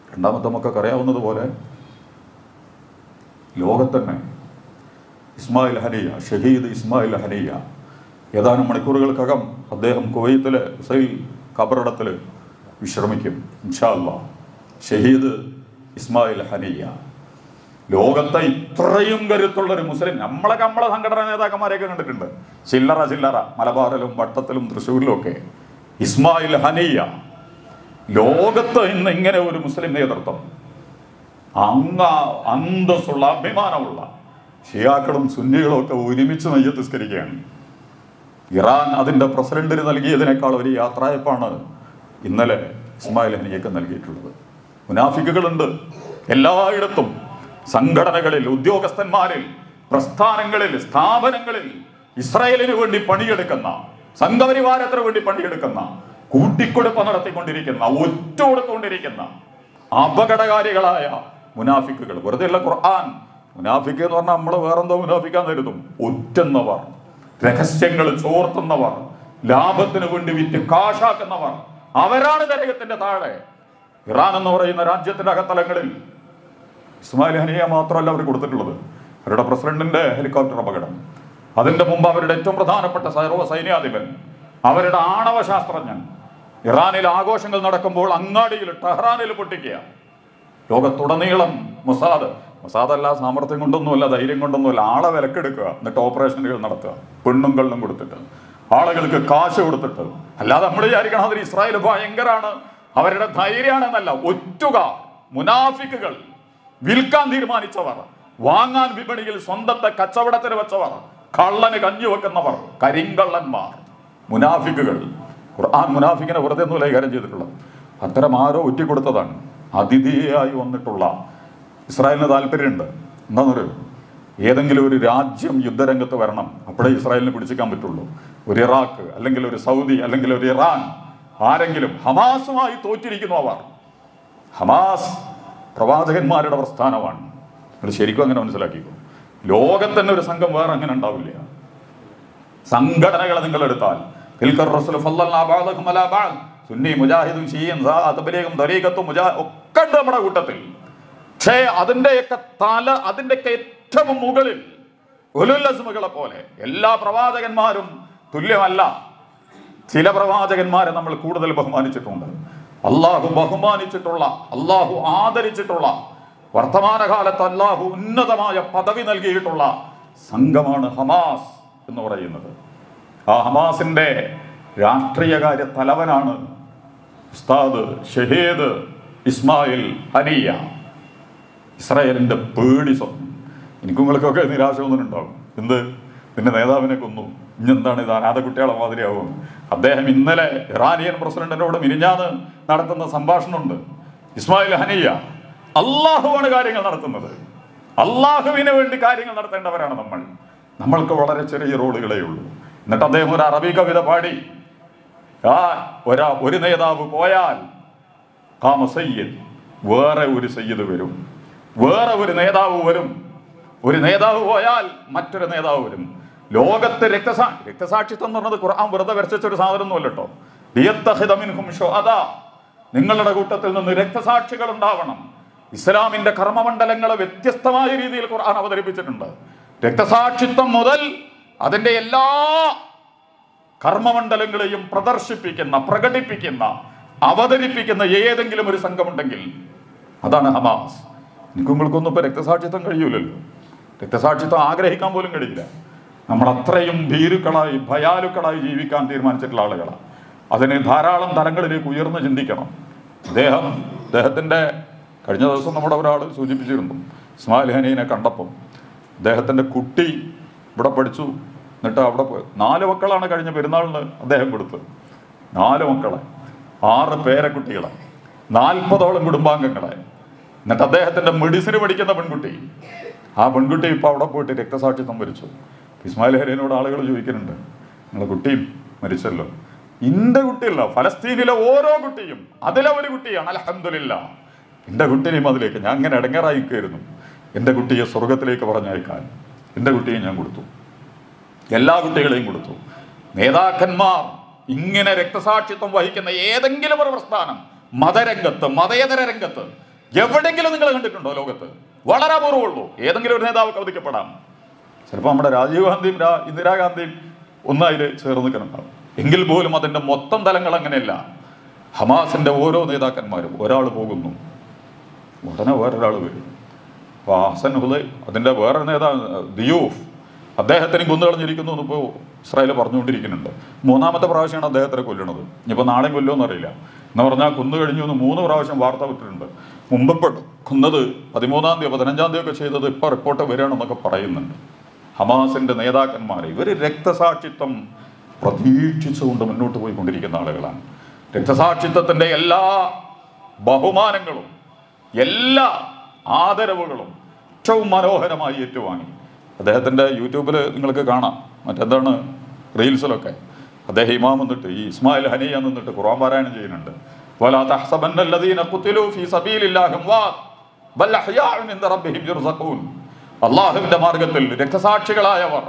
രണ്ടാമത്തെ നമുക്കൊക്കെ അറിയാവുന്നതുപോലെ ലോകത്തന്നെ ഇസ്മായിൽ ഹനിയ ഷഹീദ് ഇസ്മായിൽ ഹനിയ ഏതാനും മണിക്കൂറുകൾക്കകം അദ്ദേഹം കുവൈത്തിലെ ഹുസൈൽ ഖബറിടത്തിൽ വിശ്രമിക്കും ഇൻഷാ അല്ലാ ഷഹീദ് ഇസ്മായിൽ ഹനിയ ലോകത്തെ ഇത്രയും കരുത്തുള്ള ഒരു മുസ്ലിം നമ്മളൊക്കെ നമ്മളെ സംഘടനാ നേതാക്കന്മാരെയൊക്കെ കണ്ടിട്ടുണ്ട് ചില്ലറ ചില്ലറ മലബാറിലും വട്ടത്തിലും തൃശ്ശൂരിലും ഒക്കെ ഇസ്മായിൽ ഹനിയ ലോകത്ത് ഇന്ന് ഇങ്ങനെ ഒരു മുസ്ലിം നേതൃത്വം അങ്ങ അന്തസ്സുള്ള അഭിമാനമുള്ള ഷിയാക്കളും സുന്നികളും ഒക്കെ ഒരുമിച്ച് നെയ്യത്തിസ്കരിക്കുകയാണ് ഇറാൻ അതിൻ്റെ പ്രസിഡന്റിന് നൽകിയതിനേക്കാൾ ഒരു യാത്രയപ്പാണ് ഇന്നലെ ഇസ്മായിൽ ഹനിയക്ക് നൽകിയിട്ടുള്ളത് മുനാഫിക്കുകളുണ്ട് എല്ലായിടത്തും സംഘടനകളിൽ ഉദ്യോഗസ്ഥന്മാരിൽ പ്രസ്ഥാനങ്ങളിൽ സ്ഥാപനങ്ങളിൽ ഇസ്രായേലിന് വേണ്ടി പണിയെടുക്കുന്ന സംഘപരിവാരത്തിന് വേണ്ടി പണിയെടുക്കുന്ന കൂട്ടിക്കൊടുപ്പ് നടത്തിക്കൊണ്ടിരിക്കുന്ന ഒറ്റ കൊടുത്തുകൊണ്ടിരിക്കുന്ന അപകടകാരികളായ മുനാഫിക്കുകൾ വെറുതെയുള്ള ഖുർആൻ മുനാഫിക്ക് എന്ന് പറഞ്ഞാൽ നമ്മൾ വേറെന്തോ മുനാഫിക്കാൻ കരുതും ഒറ്റെന്നവർ രഹസ്യങ്ങൾ ചോർത്തുന്നവർ ലാഭത്തിന് വേണ്ടി വിറ്റ് കാശാക്കുന്നവർ അവരാണ് നരകത്തിന്റെ താഴെ ഇറാൻ എന്ന് പറയുന്ന രാജ്യത്തിന്റെ അകത്തലങ്ങളിൽ ഇസ്മായിൽ ഹനിയ മാത്രമല്ല അവർ കൊടുത്തിട്ടുള്ളത് അവരുടെ പ്രസിഡന്റിന്റെ ഹെലികോപ്റ്റർ അപകടം അതിന്റെ മുമ്പ് അവരുടെ ഏറ്റവും പ്രധാനപ്പെട്ട സർവ്വ സൈന്യാധിപൻ അവരുടെ ആണവ ശാസ്ത്രജ്ഞൻ ഇറാനിൽ ആഘോഷങ്ങൾ നടക്കുമ്പോൾ അങ്ങാടിയിൽ ടെഹ്റാനിൽ പൊട്ടിക്കുക ലോകത്തുടനീളം മൊസാദ് മൊസാദ് അല്ല സാമർത്ഥ്യം കൊണ്ടൊന്നുമല്ല ധൈര്യം കൊണ്ടൊന്നുമല്ല ആളെ വിലക്കെടുക്കുക എന്നിട്ട് ഓപ്പറേഷനുകൾ നടത്തുക പെണ്ണും കള്ളും കൊടുത്തിട്ട് ആളുകൾക്ക് കാശ് കൊടുത്തിട്ട് അല്ലാതെ നമ്മൾ വിചാരിക്കണം അതിൽ ഇസ്രായേൽ ഭയങ്കരാണ് അവരുടെ ധൈര്യമാണെന്നല്ല ഒറ്റുക മുനാഫിക്കുകൾ വിൽക്കാൻ തീരുമാനിച്ചവർ വാങ്ങാൻ വിപണിയിൽ സ്വന്തത്തെ കച്ചവടത്തിന് വെച്ചവർ കള്ളന് കഞ്ഞി വെക്കുന്നവർ കരിങ്കള്ളന്മാർ മുനാഫിക്കുകൾ ഖുർആൻ മുനാഫിക്കിനെ വെറുതെ ഒന്നും കൈകാര്യം ചെയ്തിട്ടുള്ളത് അത്തരം ആരോ ഒറ്റിക്കൊടുത്തതാണ് അതിഥിയായി വന്നിട്ടുള്ള ഇസ്രായേലിന് താല്പര്യമുണ്ട് എന്താണെന്നൊരു ഏതെങ്കിലും ഒരു രാജ്യം യുദ്ധരംഗത്ത് വരണം അപ്പോഴേ ഇസ്രായേലിന് പിടിച്ചിക്കാൻ പറ്റുള്ളൂ ഒരു ഇറാഖ് അല്ലെങ്കിൽ ഒരു സൗദി അല്ലെങ്കിൽ ഒരു ഇറാൻ ആരെങ്കിലും ഹമാസുമായി തോറ്റിരിക്കുന്നു അവർ ഹമാസ് പ്രവാചകന്മാരുടെ പ്രസ്ഥാനമാണ് നിങ്ങൾ ശരിക്കും അങ്ങനെ മനസ്സിലാക്കിക്കോ ലോകത്തന്നെ ഒരു സംഘം വേറെ അങ്ങനെ ഉണ്ടാവില്ല സംഘടനകളെ നിങ്ങൾ എടുത്താൽ തിൽക്കർ റസൂൽ ഫല്ലല്ലാ ബഅദഹും അലാ ബഅദ് സുന്നി മുജാഹിദും ഷീയും തബലീഗും തരീഖത്തും മുജാ ഒക്കെ ഉണ്ട് നമ്മുടെ കൂട്ടത്തിൽ പക്ഷേ അതിൻ്റെയൊക്കെ തല അതിൻ്റെയൊക്കെ ഏറ്റവും മുകളിൽ ഉലുല്ലസ്മുകളെ പോലെ എല്ലാ പ്രവാചകന്മാരും തുല്യമല്ല ചില പ്രവാചകന്മാരെ നമ്മൾ കൂടുതൽ ബഹുമാനിച്ചിട്ടുണ്ട് അള്ളാഹു ബഹുമാനിച്ചിട്ടുള്ള അള്ളാഹു ആദരിച്ചിട്ടുള്ള വർത്തമാനകാലത്ത് അള്ളാഹു ഉന്നതമായ പദവി നൽകിയിട്ടുള്ള സംഘമാണ് ഹമാസ് എന്ന് പറയുന്നത് ആ ഹമാസിന്റെ രാഷ്ട്രീയകാര്യ തലവനാണ് ഉസ്താദ് ഷഹീദ് ഇസ്മായിൽ ഹനിയ ഇസ്രായേലിന്റെ പേടി സ്വപ്നം എനിക്കും നിങ്ങൾക്കൊക്കെ നിരാശ തോന്നുന്നുണ്ടാവും എന്ത് നിന്റെ നേതാവിനെ കൊന്നു ഇനി എന്താണ് ഇത് അനാഥ കുട്ടികളെ മാതിരിയാവും അദ്ദേഹം ഇന്നലെ ഇറാനിയൻ പ്രസിഡന്റിനോട് മിനിഞ്ഞാന്ന് നടത്തുന്ന സംഭാഷണമുണ്ട് ഇസ്മായിൽ ഹനിയ അള്ളാഹുവാണ് കാര്യങ്ങൾ നടത്തുന്നത് അള്ളാഹുവിന് വേണ്ടി കാര്യങ്ങൾ നടത്തേണ്ടവരാണ് നമ്മൾ നമ്മൾക്ക് വളരെ ചെറിയ റോളുകളേ ഉള്ളൂ എന്നിട്ട് അദ്ദേഹം ഒരു അറബി കവിത പാടി ആ ഒരാ ഒരു നേതാവ് പോയാൽ കാമ സയ്യിദ് വേറെ ഒരു സയ്യിദ് വരും വേറെ ഒരു നേതാവ് വരും ഒരു നേതാവ് പോയാൽ മറ്റൊരു നേതാവ് വരും ലോകത്ത് രക്തസാ രക്തസാക്ഷിത്വം എന്ന് പറഞ്ഞത് ഖുർആൻ വെറുതെ വരച്ച ഒരു സാധനമൊന്നുമല്ല കേട്ടോ ലിയത്തഹിദ മിൻഹും ശുഹദാ. നിങ്ങളുടെ കൂട്ടത്തിൽ നിന്ന് രക്തസാക്ഷികൾ ഉണ്ടാവണം ഇസ്ലാമിന്റെ കർമ്മമണ്ഡലങ്ങളെ വ്യത്യസ്തമായ രീതിയിൽ ഖുർആൻ അവതരിപ്പിച്ചിട്ടുണ്ട് രക്തസാക്ഷിത്വം മുതൽ അതിന്റെ എല്ലാ കർമ്മമണ്ഡലങ്ങളെയും പ്രദർശിപ്പിക്കുന്ന പ്രകടിപ്പിക്കുന്ന അവതരിപ്പിക്കുന്ന ഏതെങ്കിലും ഒരു സംഘമുണ്ടെങ്കിൽ അതാണ് ഹമാസ് എനിക്ക് നിങ്ങൾക്കൊന്നും ഇപ്പൊ രക്തസാക്ഷിത്വം കഴിയൂലല്ലോ രക്തസാക്ഷിത്വം ആഗ്രഹിക്കാൻ പോലും കഴിയില്ല നമ്മൾ അത്രയും ഭീരുക്കളായി ഭയാലുക്കളായി ജീവിക്കാൻ തീരുമാനിച്ചിട്ടുള്ള ആളുകളാണ് അതിന് ധാരാളം തലങ്ങളിലേക്ക് ഉയർന്ന് ചിന്തിക്കണം അദ്ദേഹം അദ്ദേഹത്തിൻ്റെ കഴിഞ്ഞ ദിവസം നമ്മുടെ ഒരാൾ സൂചിപ്പിച്ചിരുന്നു ഇസ്മായിൽ ഹനീനെ കണ്ടപ്പം അദ്ദേഹത്തിൻ്റെ കുട്ടി ഇവിടെ പഠിച്ചു എന്നിട്ട് അവിടെ പോയി നാല് മക്കളാണ് കഴിഞ്ഞ പെരുന്നാളിന് അദ്ദേഹം കൊടുത്തത് നാല് മക്കളെ ആറ് പേരക്കുട്ടികളെ നാൽപ്പതോളം കുടുംബാംഗങ്ങളെ എന്നിട്ട് അദ്ദേഹത്തിന്റെ മെഡിസിന് പഠിക്കുന്ന പെൺകുട്ടി ആ പെൺകുട്ടി ഇപ്പൊ അവിടെ പോയിട്ട് രക്തസാക്ഷിത്വം മരിച്ചു ഇസ്മായിൽ ഹരീനോട് ആളുകൾ ചോദിക്കുന്നുണ്ട് നിങ്ങളെ കുട്ടിയും മരിച്ചല്ലോ ഇന്റെ കുട്ടിയല്ല ഫലസ്തീനിലെ ഓരോ കുട്ടിയും അതിലെ ഒരു കുട്ടിയാണ് അലഹമില്ല എൻ്റെ കുട്ടിനെയും അതിലേക്ക് ഞാൻ അങ്ങനെ ഇടങ്ങേറായി കയറുന്നു എൻ്റെ കുട്ടിയെ സ്വർഗത്തിലേക്ക് പറഞ്ഞയക്കാൻ എൻ്റെ കുട്ടിയെ ഞാൻ കൊടുത്തു എല്ലാ കുട്ടികളെയും കൊടുത്തു നേതാക്കന്മാർ ഇങ്ങനെ രക്തസാക്ഷിത്വം വഹിക്കുന്ന ഏതെങ്കിലും ഒരു പ്രസ്ഥാനം മതരംഗത്ത് മതേതര രംഗത്ത് എവിടെയെങ്കിലും നിങ്ങൾ കണ്ടിട്ടുണ്ടോ ലോകത്ത് വളരെ അപൂർവമുള്ളൂ ഏതെങ്കിലും ഒരു നേതാവ് കവതിക്കപ്പെടാം ചിലപ്പോൾ നമ്മുടെ രാജീവ് ഗാന്ധിയും രാ- ഇന്ദിരാഗാന്ധിയും ഒന്നതിൽ ചേർന്ന് നിൽക്കുന്നുണ്ടാവും എങ്കിൽ പോലും അതിന്റെ മൊത്തം തലങ്ങൾ അങ്ങനെയല്ല ഹമാസിന്റെ ഓരോ നേതാക്കന്മാരും ഒരാൾ പോകുന്നു ഉടനെ വേറൊരാൾ വരും അപ്പോൾ ഹസൻ ഹുദൈ അതിൻ്റെ വേറെ നേതാവ് ദിയൂഫ് അദ്ദേഹത്തിന് കൊന്നുകളഞ്ഞിരിക്കുന്നു എന്നിപ്പോൾ ഇസ്രായേൽ പറഞ്ഞുകൊണ്ടിരിക്കുന്നുണ്ട് മൂന്നാമത്തെ പ്രാവശ്യമാണ് അദ്ദേഹത്തിനെ കൊല്ലുന്നത് ഇനിയിപ്പോൾ നാളെയും കൊല്ലുമെന്ന് അറിയില്ല എന്ന് പറഞ്ഞാൽ കൊന്നു കഴിഞ്ഞു എന്ന് മൂന്ന് പ്രാവശ്യം വാർത്ത വിട്ടിട്ടുണ്ട് മുമ്പ് ഇപ്പോൾ കൊന്നത് പതിമൂന്നാം തീയതി പതിനഞ്ചാം തീയതി ഒക്കെ ചെയ്തത് ഇപ്പോൾ റിപ്പോർട്ട് വരികയാണെന്നൊക്കെ പറയുന്നുണ്ട് ഹമാസിൻ്റെ നേതാക്കന്മാർ ഇവർ രക്തസാക്ഷിത്വം പ്രതീക്ഷിച്ചുകൊണ്ട് മുന്നോട്ട് പോയിക്കൊണ്ടിരിക്കുന്ന ആളുകളാണ് രക്തസാക്ഷിത്വത്തിൻ്റെ എല്ലാ ബഹുമാനങ്ങളും എല്ലാ ആദരവുകളും ഏറ്റവും മനോഹരമായി ഏറ്റുവാങ്ങി അദ്ദേഹത്തിൻ്റെ യൂട്യൂബിൽ നിങ്ങൾക്ക് കാണാം മറ്റെന്താണ് റീൽസിലൊക്കെ അദ്ദേഹം ഇമാം എന്നിട്ട് ഈ ഇസ്മായിൽ ഹനിയ നിന്നിട്ട് ഖുർആൻ പാരായണം ചെയ്യുന്നുണ്ട് വലാ തഹ്സബന്ന الذين قتلوا في سبيل الله اموات بل احياء عند ربهم يرزقون അള്ളാഹുവിന്റെ മാർഗത്തിൽ രക്തസാക്ഷികളായവർ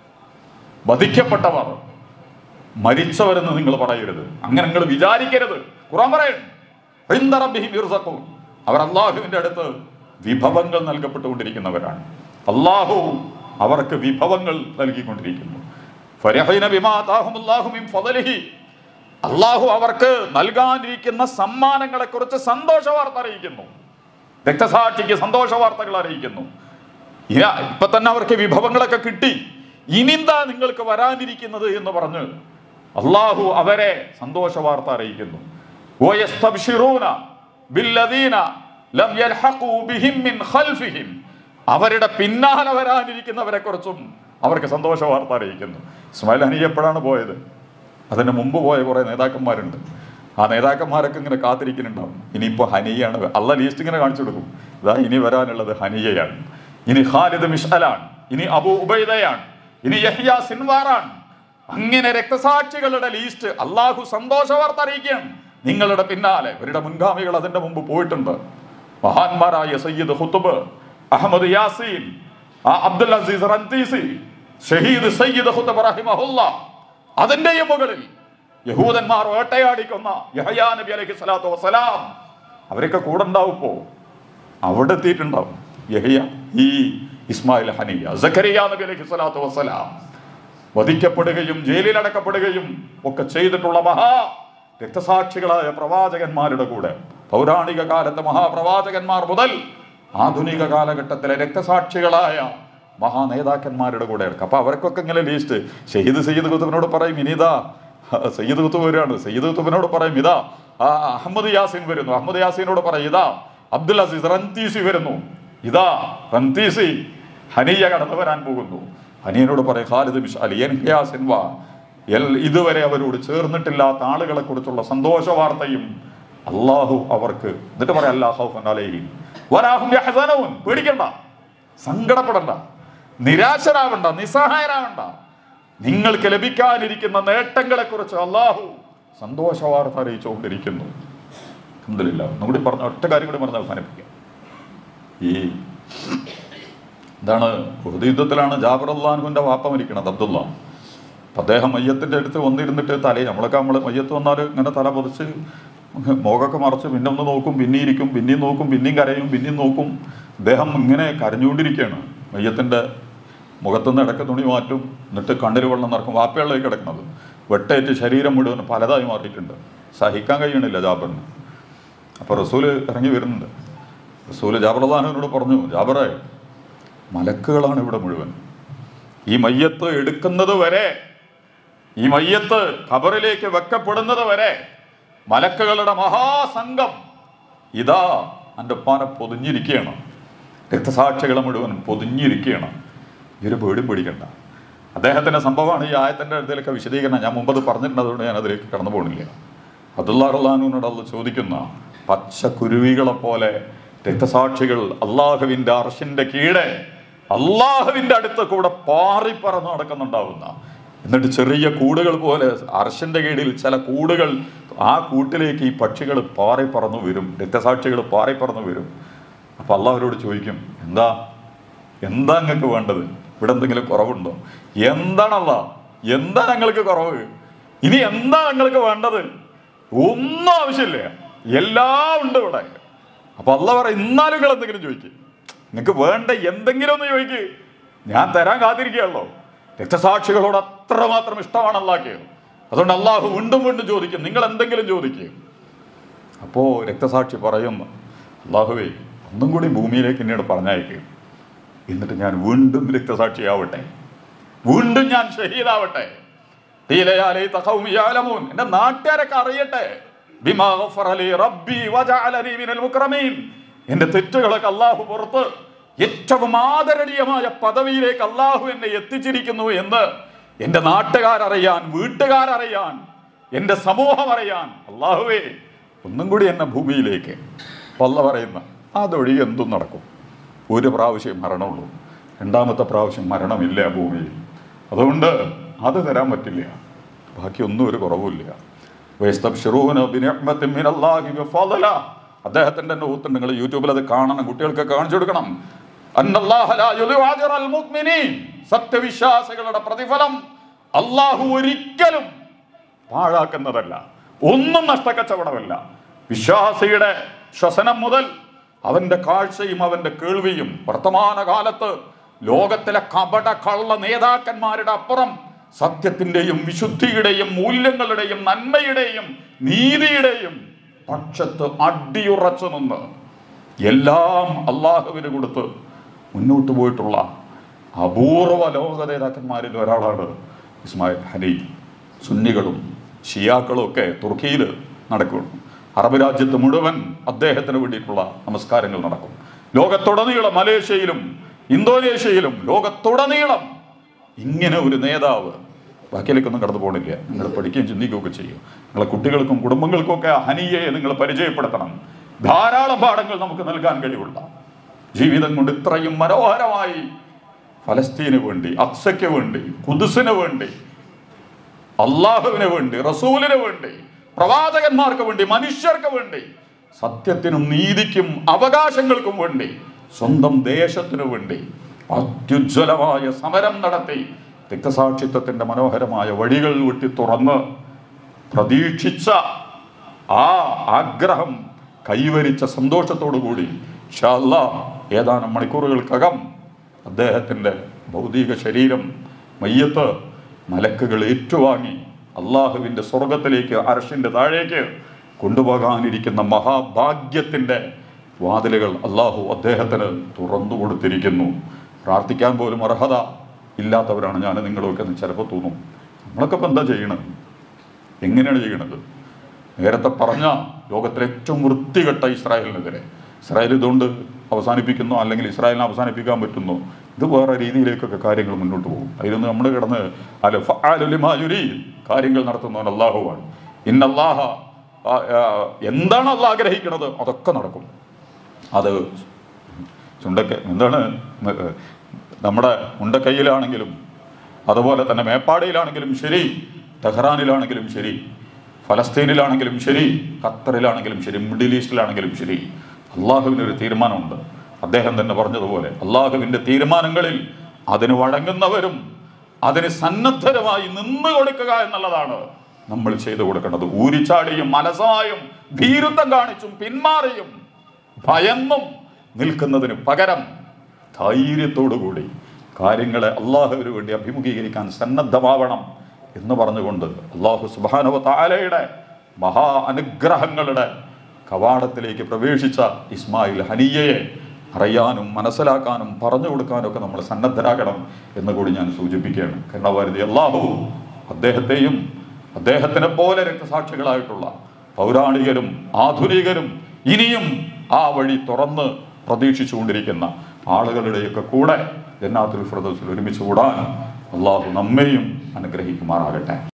വധിക്കപ്പെട്ടവർ മരിച്ചവരെന്ന് നിങ്ങൾ പറയരുത് അങ്ങനെ നിങ്ങൾ വിചാരിക്കരുത് ഖുറാൻ പറയണം "ഇൻദ റബ്ബിഹിം യുർസഖൂൻ." അവർ അള്ളാഹുവിന്റെ അടുത്ത് വിഭവങ്ങൾ നൽകപ്പെട്ടുകൊണ്ടിരിക്കുന്നവരാണ് അള്ളാഹു അവർക്ക് വിഭവങ്ങൾ നൽകിക്കൊണ്ടിരിക്കുന്നു ഫരഹീന ബിമാ ആതാഹുമുല്ലാഹു മിൻ ഫളലിഹി. അള്ളാഹു അവർക്ക് നൽകാനിരിക്കുന്ന സമ്മാനങ്ങളെ കുറിച്ച് സന്തോഷ വാർത്ത അറിയിക്കുന്നു രക്തസാക്ഷിക്ക് സന്തോഷ വാർത്തകൾ അറിയിക്കുന്നു ഇനി ഇപ്പൊ തന്നെ അവർക്ക് വിഭവങ്ങളൊക്കെ കിട്ടി ഇനിന്താ നിങ്ങൾക്ക് വരാനിരിക്കുന്നത് എന്ന് പറഞ്ഞ് അള്ളാഹു അവരെ സന്തോഷ വാർത്ത അറിയിക്കുന്നു വയസ്തബ്ശിറൂന ബില്ലദീന ലം യൽഹഖൂ ബിഹിം മിൻ ഖൽഫിഹിം അവരുടെ പിന്നാലെ വരാനിരിക്കുന്നവരെ കുറിച്ചും അവർക്ക് സന്തോഷ വാർത്ത അറിയിക്കുന്നു ഇസ്മായിൽ ഹനി എപ്പോഴാണ് പോയത് അതിന് മുമ്പ് പോയ കുറെ നേതാക്കന്മാരുണ്ട് ആ നേതാക്കന്മാരൊക്കെ ഇങ്ങനെ കാത്തിരിക്കുന്നുണ്ടാവും ഇനിയിപ്പോൾ ഹനിയാണ് അല്ല ലീസ്റ്റ് ഇങ്ങനെ കാണിച്ചു കൊടുക്കും ഇതാ ഇനി വരാനുള്ളത് ഹനിയയാണ് ഇനി ഖാലിദ് മിഷലാണ് ഇനി അബു ഉബൈദയാണ് ഇനി യഹ്യ സിൻവാറാണ് അങ്ങനെ രക്തസാക്ഷികളുടെ ലീസ്റ്റ് അള്ളാഹു സന്തോഷ വാർത്ത അറിയിക്കുകയാണ് നിങ്ങളുടെ പിന്നാലെ ഇവരുടെ മുൻഗാമികൾ അതിന്റെ മുമ്പ് പോയിട്ടുണ്ട് മഹാന്മാരായ സയ്യിദ് ഹുത്തുബ് അഹമ്മദ് യാസീൻ ആ അബ്ദുൽ അസീസ് റന്തീസി ഷഹീദ് സയ്യിദ് ഹുത്തുബ് റഹിമഹുല്ല അതിന്റെയും മുകളിൽ യഹൂദന്മാർ വേട്ടയാടിക്കുന്ന യഹയാ നബി അലൈഹി സ്വലാത്തു വസ്സലാം അവരൊക്കെ കൂടെ ഉണ്ടാവും ഇപ്പോ അവിടെ എത്തിയിട്ടുണ്ടാവും യഹയ ഈ ഇസ്മായിൽ ഹനിയ സഖരിയ നബി അലൈഹി സ്വലാത്തു വസ്സലാം വധിക്കപ്പെടുകയും ജയിലിൽ അടക്കപ്പെടുകയും ഒക്കെ ചെയ്തിട്ടുള്ള മഹാ രക്തസാക്ഷികളായ പ്രവാചകന്മാരുടെ കൂടെ പൗരാണിക കാലത്തെ മഹാപ്രവാചകന്മാർ മുതൽ ആധുനിക കാലഘട്ടത്തിലെ രക്തസാക്ഷികളായ മഹാ നേതാക്കന്മാരുടെ കൂടെ എടുക്കുക അപ്പൊ അവർക്കൊക്കെ ഇങ്ങനെ ലീസ്റ്റ് ഷഹീദ് സയ്യിദ് കുത്തുബിനോട് പറയും ഇനിതാ സയ്യിദ് കുത്തുബ് വരികയാണ് സയ്യിദ് കുത്തുബിനോട് പറയും ഇതാ ആ അഹമ്മദ് യാസീൻ വരുന്നു അഹമ്മദ് യാസീനോട് പറയും ഇതാ അബ്ദുൽ അസീസ് റന്തീസി വരുന്നു ഇതാ റന്തീസി ഹനിയ കടന്നു വരാൻ പോകുന്നു ഹനിയനോട് പറയും ഖാലിദ് ബിഷാലി എൻഹിയാ സിൻവ എൽ ഇതുവരെ അവരോട് ചേർന്നിട്ടില്ലാത്ത ആളുകളെ കുറിച്ചുള്ള സന്തോഷ വാർത്തയും അള്ളാഹു അവർക്ക് എന്നിട്ട് പറയാം അല്ലാഹു വലാഹും യഹ്സനൂൻ പേടിക്കണ്ട സങ്കടപ്പെടണ്ട നിരാശരാവണ്ട നിസ്സഹായരാവണ്ട നിങ്ങൾക്ക് ലഭിക്കാനിരിക്കുന്ന നേട്ടങ്ങളെ കുറിച്ച് അള്ളാഹു സന്തോഷ വാർത്ത അറിയിച്ചുകൊണ്ടിരിക്കുന്നു അൽഹംദുലില്ലാ ഒന്നുകൂടി പറഞ്ഞ ഒറ്റ കാര്യം കൂടി പറഞ്ഞ് അവസാനിപ്പിക്കാം ഈ എന്താണ് ഉഹദ് യുദ്ധത്തിലാണ് ജാബർ അള്ളാഹുവിൻ്റെ വാപ്പ മരിക്കണത് അബ്ദുള്ള അപ്പം അദ്ദേഹം മയ്യത്തിൻ്റെ അടുത്ത് വന്നിരുന്നിട്ട് തലേ നമ്മളൊക്കെ നമ്മൾ മയ്യത്ത് വന്നാൽ ഇങ്ങനെ തല പൊതിച്ച് മുഖമൊക്കെ മറച്ച് പിന്നെ ഒന്ന് നോക്കും പിന്നെ ഇരിക്കും പിന്നെയും നോക്കും പിന്നെയും കരയും പിന്നെയും നോക്കും അദ്ദേഹം ഇങ്ങനെ കരഞ്ഞുകൊണ്ടിരിക്കുകയാണ് മയ്യത്തിൻ്റെ മുഖത്തുനിന്ന് ഇടയ്ക്ക് തുണി മാറ്റും എന്നിട്ട് കണ്ണിൽ വെള്ളം നിറക്കും വാപ്പയുള്ളേ കിടക്കുന്നത് വെട്ടേറ്റ് ശരീരം മുഴുവൻ പലതായി മാറിയിട്ടുണ്ട് സഹിക്കാൻ കഴിയണില്ല ജാബറിന് അപ്പോൾ റസൂല് ഇറങ്ങി വരുന്നുണ്ട് റസൂല് ജാബർദാനോട് പറഞ്ഞു ജാബറെ മലക്കുകളാണ് ഇവിടെ മുഴുവൻ ഈ മയ്യത്ത് എടുക്കുന്നത് വരെ ഈ മയ്യത്ത് ഖബറിലേക്ക് വെക്കപ്പെടുന്നത് വരെ മലക്കുകളുടെ മഹാസംഘം ഇതാ എൻ്റെ ഉപ്പാനെ പൊതിഞ്ഞിരിക്കുകയാണ് രക്തസാക്ഷികളെ മുഴുവൻ പൊതിഞ്ഞിരിക്കുകയാണ് ഇവര് പേടിയും പേടിക്കണ്ട അദ്ദേഹത്തിൻ്റെ സംഭവമാണ് ഈ ആയത്തിൻ്റെ അടുത്തേക്ക് വിശദീകരണം ഞാൻ മുമ്പത് പറഞ്ഞിട്ടുണ്ട് അതുകൊണ്ട് ഞാൻ അതിലേക്ക് കടന്നു പോകുന്നില്ല അബ്ദുള്ള റഹ്ലാനുവിനോട് അത് ചോദിക്കുന്ന പച്ച കുരുവികളെ പോലെ രക്തസാക്ഷികൾ അള്ളാഹുവിൻ്റെ അർഷിൻ്റെ കീഴെ അള്ളാഹുവിൻ്റെ അടുത്ത് കൂടെ പാറിപ്പറന്ന് നടക്കുന്നുണ്ടാവുന്ന എന്നിട്ട് ചെറിയ കൂടുകൾ പോലെ അർഷിൻ്റെ കീഴിൽ ചില കൂടുകൾ ആ കൂട്ടിലേക്ക് ഈ പക്ഷികൾ പാറിപ്പറന്നു വരും രക്തസാക്ഷികൾ പാറിപ്പറന്നു വരും അപ്പൊ അള്ളാഹുരോട് ചോദിക്കും എന്താ എന്താ നിങ്ങൾക്ക് വേണ്ടത് ഇവിടെ എന്തെങ്കിലും കുറവുണ്ടോ എന്താണല്ല എന്താ ഞങ്ങൾക്ക് കുറവ് ഇനി എന്താ ഞങ്ങൾക്ക് വേണ്ടത് ഒന്നും ആവശ്യമില്ല എല്ലാം ഉണ്ട് ഇവിടെ അപ്പൊ അല്ല പറ ഇന്നാലും നിങ്ങൾ എന്തെങ്കിലും ചോദിക്കും നിങ്ങൾക്ക് വേണ്ട എന്തെങ്കിലും ഒന്ന് ചോദിക്ക് ഞാൻ തരാൻ കാത്തിരിക്കുകയുള്ളൂ രക്തസാക്ഷികളോട് അത്രമാത്രം ഇഷ്ടമാണ് അള്ളാഹ്ക്ക് അതുകൊണ്ട് അള്ളാഹു വീണ്ടും വീണ്ടും ചോദിക്കും നിങ്ങൾ എന്തെങ്കിലും ചോദിക്കും അപ്പോൾ രക്തസാക്ഷി പറയുന്നു അള്ളാഹുവേ ഒന്നും കൂടി ഭൂമിയിലേക്ക് എന്നോട് പറഞ്ഞയക്കും എന്നിട്ട് ഞാൻ വീണ്ടും രക്തസാക്ഷിയാവട്ടെ വീണ്ടും ഞാൻ ഷഹീദാവട്ടെ തീലയാലേ തഖൗം യഅലമൂൻ. എന്റെ നാട്ടുകാരൊക്കെ അറിയട്ടെ ബിമാ ഗഫറ ലി റബ്ബി വജഅലനി മിനൽ മുക്രമീൻ എന്റെ തെറ്റുകളൊക്കെ അള്ളാഹു പുറത്ത് ഏറ്റവും ആദരണീയമായ പദവിയിലേക്ക് അള്ളാഹു എന്നെ എത്തിച്ചിരിക്കുന്നു എന്ന് എന്റെ നാട്ടുകാരറിയാൻ വീട്ടുകാരറിയാൻ എന്റെ സമൂഹം അറിയാൻ അള്ളാഹുവേ ഒന്നും കൂടി എന്നെ ഭൂമിയിലേക്ക് വല്ല പറയുന്ന അതൊഴികെ എന്തും നടക്കും ഒരു പ്രാവശ്യം മരണമുള്ളൂ രണ്ടാമത്തെ പ്രാവശ്യം മരണമില്ല ഭൂമിയിൽ അതുകൊണ്ട് അത് തരാൻ പറ്റില്ല ബാക്കിയൊന്നും ഒരു കുറവുമില്ല വയസ്തബ്ശിറൂന ബിനിഅ്മത്തിൻ മിനല്ലാഹി വഫളല. അദ്ദേഹത്തിന്റെ നോത്ത് നിങ്ങൾ യൂട്യൂബിൽ അത് കാണണം കുട്ടികൾക്ക് കാണിച്ചു കൊടുക്കണം അന്നല്ലാഹ ലാ യുദിഉ അജ്റൽ മുഅ്മിനീൻ. സത്യവിശ്വാസികളുടെ പ്രതിഫലം അള്ളാഹു ഒരിക്കലും പാഴാക്കുന്നതല്ല ഒന്നും നഷ്ടക്കച്ചവടമല്ല വിശ്വാസിയുടെ ശ്വസനം മുതൽ അവന്റെ കാഴ്ചയും അവന്റെ കേൾവിയും വർത്തമാന കാലത്ത് ലോകത്തിലെ കപട കള്ള നേതാക്കന്മാരുടെ അപ്പുറം സത്യത്തിന്റെയും വിശുദ്ധിയുടെയും മൂല്യങ്ങളുടെയും നന്മയുടെയും നീതിയുടെയും പക്ഷത്ത് അടിയുറച്ചു നിന്ന് എല്ലാം അള്ളാഹുവിന് കൊടുത്ത് മുന്നോട്ട് പോയിട്ടുള്ള അപൂർവ ലോക നേതാക്കന്മാരിൽ ഒരാളാണ് ഇസ്മായിൽ ഹനീ സുന്നികളും ഷിയാക്കളും ഒക്കെ തുർക്കിയിൽ നടക്കുന്നു അറബ് രാജ്യത്ത് മുഴുവൻ അദ്ദേഹത്തിന് വേണ്ടിയിട്ടുള്ള നമസ്കാരങ്ങൾ നടക്കും ലോകത്തുടനീളം മലേഷ്യയിലും ഇന്തോനേഷ്യയിലും ലോകത്തുടനീളം ഇങ്ങനെ ഒരു നേതാവ് ബാക്കിയിലേക്കൊന്നും കടന്നു പോകണില്ല നിങ്ങൾ പഠിക്കുകയും ചിന്തിക്കുകയൊക്കെ ചെയ്യും നിങ്ങളെ കുട്ടികൾക്കും കുടുംബങ്ങൾക്കും ഒക്കെ ഹനിയെ നിങ്ങൾ പരിചയപ്പെടുത്തണം ധാരാളം പാഠങ്ങൾ നമുക്ക് നൽകാൻ കഴിവുള്ള ജീവിതം കൊണ്ട് ഇത്രയും മനോഹരമായി ഫലസ്തീന് വേണ്ടി അക്സയ്ക്ക് വേണ്ടി കുതുസിന് വേണ്ടി അള്ളാഹുവിന് വേണ്ടി റസൂലിന് വേണ്ടി പ്രവാചകന്മാർക്ക് വേണ്ടി മനുഷ്യർക്ക് വേണ്ടി സത്യത്തിനും നീതിക്കും അവകാശങ്ങൾക്കും വേണ്ടി സ്വന്തം ദേശത്തിനു വേണ്ടി അത്യുജ്വലമായ സമരം നടത്തി രക്തസാക്ഷിത്വത്തിന്റെ മനോഹരമായ വഴികൾ വെട്ടി തുറന്ന് പ്രതീക്ഷിച്ച ആ ആഗ്രഹം കൈവരിച്ച സന്തോഷത്തോടു കൂടി ഇൻഷാ അല്ലാ ഏതാനും മണിക്കൂറുകൾക്കകം അദ്ദേഹത്തിൻ്റെ ഭൗതിക ശരീരം മയ്യത്ത് മലക്കുകൾ ഏറ്റുവാങ്ങി അള്ളാഹുവിൻ്റെ സ്വർഗത്തിലേക്ക് അരഷിൻ്റെ താഴേക്ക് കൊണ്ടുപോകാനിരിക്കുന്ന മഹാഭാഗ്യത്തിൻ്റെ വാതിലുകൾ അള്ളാഹു അദ്ദേഹത്തിന് തുറന്നു കൊടുത്തിരിക്കുന്നു പ്രാർത്ഥിക്കാൻ പോലും അർഹത ഇല്ലാത്തവരാണ് ഞാൻ നിങ്ങളൊക്കെ എന്ന് ചിലപ്പോൾ തോന്നും നമ്മളൊക്കെ ഇപ്പം എന്താ ചെയ്യണത് എങ്ങനെയാണ് ചെയ്യണത് നേരത്തെ പറഞ്ഞ ലോകത്തിലെ ഏറ്റവും വൃത്തികെട്ട ഇസ്രായേലിനെതിരെ ഇസ്രായേൽ ഇതുകൊണ്ട് അവസാനിപ്പിക്കുന്നു അല്ലെങ്കിൽ ഇസ്രായേലിനെ അവസാനിപ്പിക്കാൻ പറ്റുന്നു ഇത് വേറെ രീതിയിലേക്കൊക്കെ കാര്യങ്ങൾ മുന്നോട്ട് പോകും അതിലൊന്ന് നമ്മൾ കിടന്ന് അല്ല ഫഅലു ലിമാ യുരീദ് കാര്യങ്ങൾ നടത്തുന്നവൻ അള്ളാഹുവാണ് ഇന്നല്ലാഹ ആ, ആ, എന്താണ് അള്ളാഹ് ആഗ്രഹിക്കുന്നത് അതൊക്കെ നടക്കും അത് ചുണ്ടക്ക എന്താണ് നമ്മുടെ ഉണ്ടക്കൈയിലാണെങ്കിലും അതുപോലെ തന്നെ മേപ്പാടിയിലാണെങ്കിലും ശരി ടെഹ്റാനിലാണെങ്കിലും ശരി ഫലസ്തീനിലാണെങ്കിലും ശരി ഖത്തറിലാണെങ്കിലും ശരി മിഡിൽ ഈസ്റ്റിലാണെങ്കിലും ശരി അള്ളാഹുവിനൊരു തീരുമാനമുണ്ട് അദ്ദേഹം തന്നെ പറഞ്ഞതുപോലെ അള്ളാഹുവിൻ്റെ തീരുമാനങ്ങളിൽ അതിന് വഴങ്ങുന്നവരും അതിന് സന്നദ്ധരമായി നിന്ന് കൊടുക്കുക എന്നുള്ളതാണ് നമ്മൾ ചെയ്തു കൊടുക്കേണ്ടത് ഊരിച്ചാടിയും മനസ്സായും ഭീരുത്വം കാണിച്ചും പിന്മാറിയും ഭയന്നും നിൽക്കുന്നതിന് പകരം ധൈര്യത്തോടുകൂടി കാര്യങ്ങളെ അള്ളാഹുവിന് വേണ്ടി അഭിമുഖീകരിക്കാൻ സന്നദ്ധമാവണം എന്ന് പറഞ്ഞുകൊണ്ട് അള്ളാഹു സുബാനുവ താലയുടെ മഹാ അനുഗ്രഹങ്ങളുടെ കവാടത്തിലേക്ക് പ്രവേശിച്ച ഇസ്മായിൽ ഹനിയയെ അറിയാനും മനസ്സിലാക്കാനും പറഞ്ഞു കൊടുക്കാനും ഒക്കെ നമ്മൾ സന്നദ്ധരാകണം എന്ന് കൂടി ഞാൻ സൂചിപ്പിക്കുകയാണ് കരുണാവാരിധി അള്ളാഹു അദ്ദേഹത്തെയും അദ്ദേഹത്തിനെ പോലെ രക്തസാക്ഷികളായിട്ടുള്ള പൗരാണികരും ആധുനികരും ഇനിയും ആ വഴി തുറന്ന് പ്രതീക്ഷിച്ചുകൊണ്ടിരിക്കുന്ന ആളുകളുടെയൊക്കെ കൂടെ ജന്നാത്തുൽ ഫിർദൗസിൽ ഒരുമിച്ച് കൂടാൻ അള്ളാഹു നമ്മെയും അനുഗ്രഹിക്കുമാറാകട്ടെ